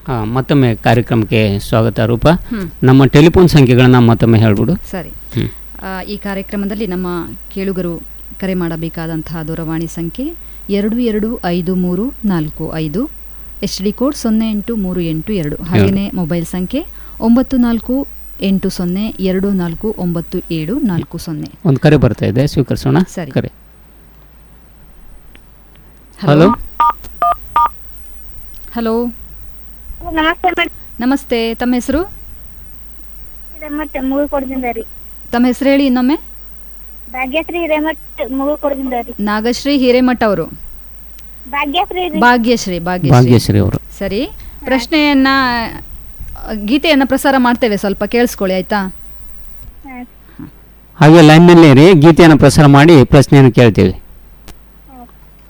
ಆ, ಮತ್ತೊಮ್ಮೆ ಕಾರ್ಯಕ್ರಮಕ್ಕೆ ಸ್ವಾಗತ ರೂಪ ಹ್ಮ್. ನಮ್ಮ ಟೆಲಿಫೋನ್ ಸಂಖ್ಯೆಗಳನ್ನ ಮತ್ತೊಮ್ಮೆ ಹೇಳ್ಬಿಡು ಸರಿ ಹ್ಮ್. ಆ, ಈ ಕಾರ್ಯಕ್ರಮದಲ್ಲಿ ನಮ್ಮ ಕೇಳುಗರು ಕರೆ ಮಾಡಬೇಕಾದಂತಹ ದೂರವಾಣಿ ಸಂಖ್ಯೆ ಎರಡು ಎರಡು ಐದು ಮೂರು ನಾಲ್ಕು ಐದು ಎಚ್ ಡಿ ಕೋಡ್ ಸೊನ್ನೆ ಎಂಟು ಮೂರು ಎಂಟು ಎರಡು ಹಾಗೆಯೇ ಮೊಬೈಲ್ ಸಂಖ್ಯೆ ಒಂಬತ್ತು ನಾಲ್ಕು ಎಂಟು ಸೊನ್ನೆ ಎರಡು ನಾಲ್ಕು ಒಂಬತ್ತು ಏಳು ನಾಲ್ಕು ಸೊನ್ನೆ ಒಂದು ಕರೆ ಬರ್ತಾ ಇದೆ ಸ್ವೀಕರಿಸೋಣ ಸರಿ. ಕರೆ ಹಲೋ ಹಲೋ ನಮಸ್ತೆ ಮೇಡಮ್ ನಮಸ್ತೆ ತಮ್ಮ ಹೆಸರು ರೇಮಟ್ ಮುಗಿ ಕೊಡ್ದಿಂದ ರೀ ತಮ್ಮ ಹೆಸರು ಹೇಳಿ ಇನ್ನೊಮ್ಮೆ ಭಾಗ್ಯಶ್ರೀ ರೇಮಟ್ ಮುಗಿ ಕೊಡ್ದಿಂದ ರೀ ನಾಗಶ್ರೀ ಹಿರೇಮಠ ಅವರು ಭಾಗ್ಯಶ್ರೀ ರೀ ಭಾಗ್ಯಶ್ರೀ ಭಾಗ್ಯಶ್ರೀ ಭಾಗ್ಯಶ್ರೀ ಅವರು ಸರಿ ಪ್ರಶ್ನೆಯನ್ನ ಗೀತೆಯನ್ನ ಪ್ರಸಾರ ಮಾಡ್ತೇವೆ ಸ್ವಲ್ಪ ಕೇಳಿಸ್ಕೊಳ್ಳಿ ಆಯ್ತಾ ಹಾ. ಹಾಗೆ ಲೈನ್ನಲ್ಲಿ ರೀ ಗೀತೆಯನ್ನು ಪ್ರಸಾರ ಮಾಡಿ ಪ್ರಶ್ನೆಯನ್ನು ಕೇಳ್ತೀವಿ